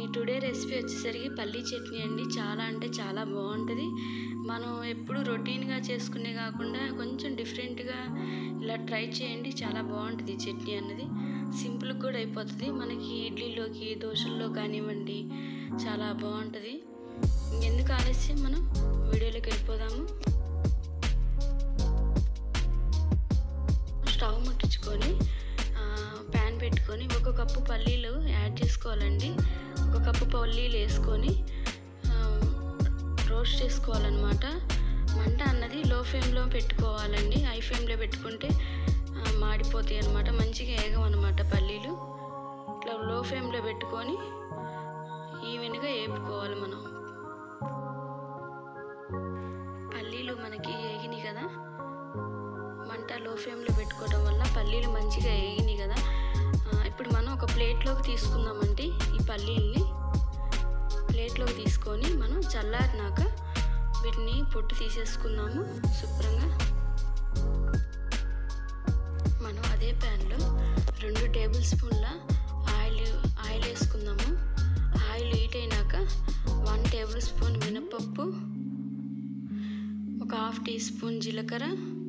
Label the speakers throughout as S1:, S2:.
S1: today recipe వచ్చేసరికి పల్లీ చట్నీ అండి చాలా అంటే చాలా బాగుంటుంది మనం ఎప్పుడు రొటీన్గా చేసుకునే కాకుండా కొంచెం డిఫరెంట్గా ఇలా ట్రై చేయండి చాలా బాగుంటుంది ఈ చట్నీ అన్నది సింపుల్గా కూడా అయిపోతుంది మనకి ఇడ్లీలోకి దోశల్లో కానివ్వండి చాలా బాగుంటుంది ఎందుకు ఆలస్యం మనం వీడియోలోకి వెళ్ళిపోదాము స్టవ్ ముట్టించుకొని ప్యాన్ పెట్టుకొని ఒక కప్పు పల్లీలు యాడ్ చేసుకోవాలండి ఒక కప్పు పల్లీలు వేసుకొని రోస్ట్ చేసుకోవాలన్నమాట మంట అన్నది లో ఫ్లేమ్లో పెట్టుకోవాలండి హై ఫ్లేమ్లో పెట్టుకుంటే మాడిపోతాయి అనమాట మంచిగా ఏగమన్నమాట పల్లీలు ఇట్లా లో ఫ్లేమ్లో పెట్టుకొని ఈవెన్గా వేపుకోవాలి మనం పల్లీలు మనకి ఏగినాయి కదా మంట లో ఫ్లేమ్లో పెట్టుకోవడం వల్ల పల్లీలు మంచిగా వేగినాయి కదా ఇప్పుడు మనం ఒక ప్లేట్లోకి తీసుకుందామండి ఈ పల్లీల్ని ప్లేట్లోకి తీసుకొని మనం చల్లారినాక వీటిని పొట్టు తీసేసుకుందాము శుభ్రంగా మనం అదే ప్యాన్లో రెండు టేబుల్ స్పూన్ల ఆయిల్ ఆయిల్ వేసుకుందాము ఆయిల్ హీట్ అయినాక వన్ టేబుల్ స్పూన్ మినపప్పు ఒక హాఫ్ టీ స్పూన్ జీలకర్ర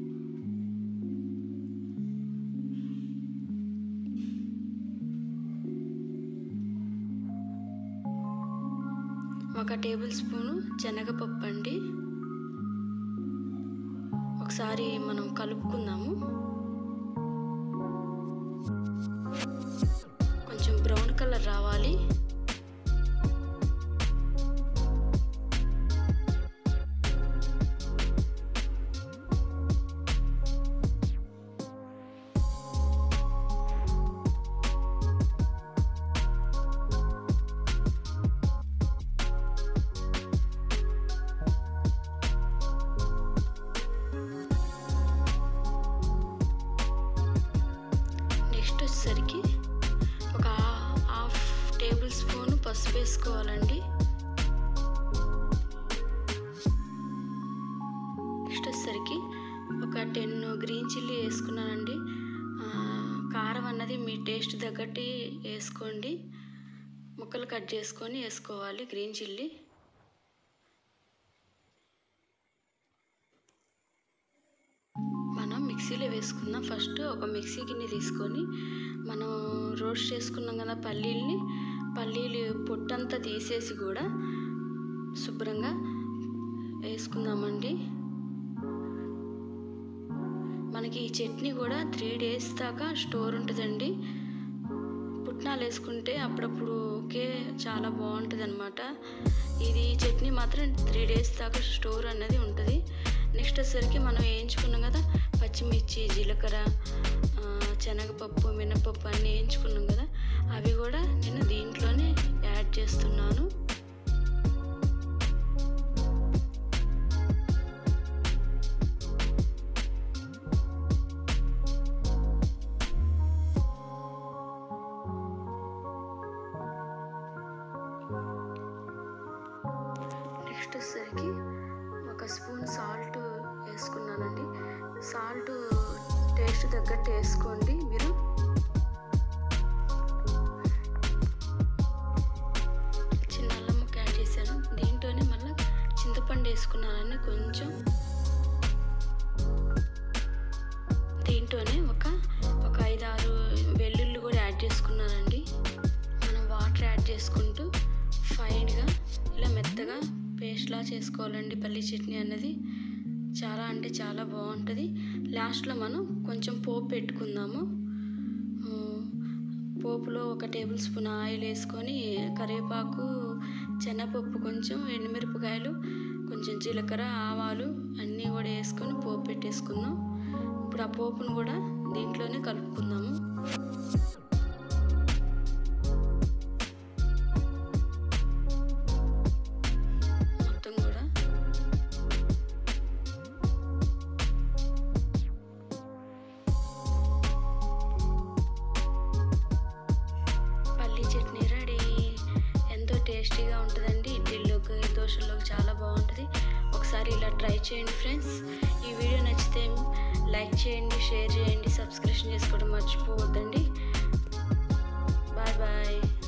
S1: ఒక టేబుల్ స్పూను శనగపప్పు అండి ఒకసారి మనం కలుపుకుందాము కొంచెం బ్రౌన్ కలర్ రావాలి నెక్స్ట్ వచ్చేసరికి ఒక హాఫ్ టేబుల్ స్పూన్ పసుపు వేసుకోవాలండి నెక్స్ట్ వచ్చేసరికి ఒక టెన్ గ్రీన్ చిల్లీ వేసుకున్నానండి కారం అన్నది మీ టేస్ట్ తగ్గట్టు వేసుకోండి ముక్కలు కట్ చేసుకొని వేసుకోవాలి గ్రీన్ చిల్లీ మనం మిక్సీలో వేసుకుందాం ఫస్ట్ ఒక మిక్సీ గిన్నె తీసుకొని మనం రోస్ట్ చేసుకున్నాం కదా పల్లీల్ని పల్లీలు పొట్టంతా తీసేసి కూడా శుభ్రంగా వేసుకుందామండి మనకి ఈ చట్నీ కూడా త్రీ డేస్ దాకా స్టోర్ ఉంటుందండి పుట్నాలు వేసుకుంటే అప్పుడప్పుడు ఓకే చాలా బాగుంటుంది అనమాట ఇది చట్నీ మాత్రం త్రీ డేస్ దాకా స్టోర్ అనేది ఉంటుంది నెక్స్ట్ వచ్చేసరికి మనం వేయించుకున్నాం కదా పచ్చిమిర్చి జీలకర్ర శనగపప్పు మినపప్పు అన్నీ వేయించుకున్నాం కదా అవి కూడా నేను దీంట్లోనే యాడ్ చేస్తున్నాను నెక్స్ట్ వచ్చేసరికి ఒక స్పూన్ సాల్ట్ వేసుకున్నానండి సాల్ట్ టేస్ట్ తగ్గట్టు వేసుకోండి మీరు చిన్న అల్లం ముక్క యాడ్ చేశాను దీంట్లోనే మళ్ళీ చింతపండు వేసుకున్నానండి కొంచెం దీంట్లోనే ఒక ఒక ఐదు ఆరు వెల్లుల్లి కూడా యాడ్ చేసుకున్నానండి మనం వాటర్ యాడ్ చేసుకుంటూ ఫైన్గా ఇలా మెత్తగా పేస్ట్లా చేసుకోవాలండి పల్లి చట్నీ అన్నది చాలా అంటే చాలా బాగుంటుంది లాస్ట్లో మనం కొంచెం పోపు పెట్టుకుందాము పోపులో ఒక టేబుల్ స్పూన్ ఆయిల్ వేసుకొని కరివేపాకు శనగపప్పు కొంచెం ఎండుమిరపకాయలు కొంచెం జీలకర్ర ఆవాలు అన్నీ కూడా వేసుకొని పోపు పెట్టేసుకుందాం ఇప్పుడు ఆ పోపును కూడా దీంట్లోనే కలుపుకుందాము మొత్తం కూడా పల్లీ చట్నీ రెడీ ఎంతో టేస్టీగా ఉంటుందండి ఇడ్లీలోకి దోశల్లోకి చాలా బాగుంటుంది ఒకసారి ఇలా ట్రై చేయండి ఫ్రెండ్స్ ఈ వీడియో నచ్చితే లైక్ చేయండి షేర్ చేయండి సబ్స్క్రిప్షన్ చేసుకోవడం మర్చిపోవద్దండి బాయ్ బాయ్